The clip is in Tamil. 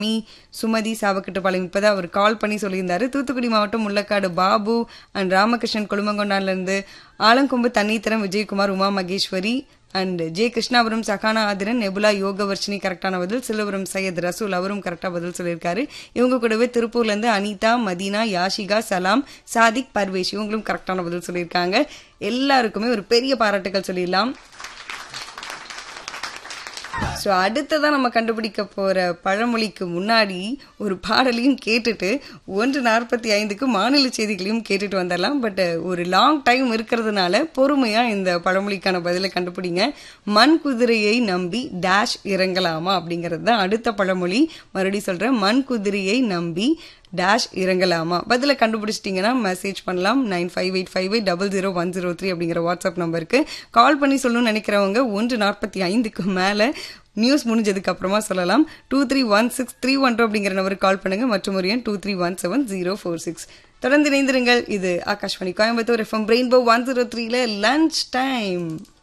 மீ சுமதி சாவக்கட்டுப்பாளையம் இப்பதான் அவர் கால் பண்ணி சொல்லியிருந்தாரு தூத்துக்குடி மாவட்டம் முள்ளக்காடு பாபு அண்ட் ராமகிருஷ்ணன் குழுமங்கொண்டான்ல இருந்து ஆலங்கொம்பு தண்ணீத்தரம் Vijayakumar Uma Maheswari and J Krishnapuram Sahana Aadhiran Nebula Yogavarshini கரெக்டான பதில் சிலவரம் சையத் ரசூல் அவரும் கரெக்டா பதில் சொல்லியிருக்காரு இவங்க கூடவே திருப்பூர்ல இருந்து அனிதா மதீனா யாஷிகா சலாம் சாதிக் பர்வேஷ் இவங்களும் கரெக்டான பதில் சொல்லியிருக்காங்க எல்லாருக்குமே ஒரு பெரிய பாராட்டுகள் சொல்லிடலாம் ஸோ அடுத்ததான் நம்ம கண்டுபிடிக்க போற பழமொழிக்கு முன்னாடி ஒரு பாடலையும் கேட்டுட்டு ஒன்று நாற்பத்தி ஐந்துக்கு மாநில செய்திகளையும் கேட்டுட்டு வந்துடலாம் பட் ஒரு லாங் டைம் இருக்கிறதுனால பொறுமையா இந்த பழமொழிக்கான பதிலை கண்டுபிடிங்க மண் குதிரையை நம்பி டேஷ் இறங்கலாமா அப்படிங்கிறது தான் அடுத்த பழமொழி மறுபடியும் சொல்றேன் மண் குதிரையை நம்பி டேஷ் இறங்கலாமா பதில கண்டுபிடிச்சிட்டிங்கன்னா மெசேஜ் பண்ணலாம் nine five eight five eight double zero one zero three அப்படிங்கிற வாட்ஸ்அப் நம்பருக்கு கால் பண்ணி சொல்லணும்னு நினைக்கிறவங்க ஒன்று நாற்பத்தி ஐந்துக்கு மேலே நியூஸ் முடிஞ்சதுக்கு அப்புறமா சொல்லலாம் two three one six three one two அப்படிங்கிற நம்பருக்கு கால் பண்ணுங்க மற்றும் ஒரு எண் two three one seven zero four six தொடர்ந்து இணைந்திருங்கள் இது Akashvani Coimbatore FM rainbow one zero த்ரீல லஞ்ச் டைம்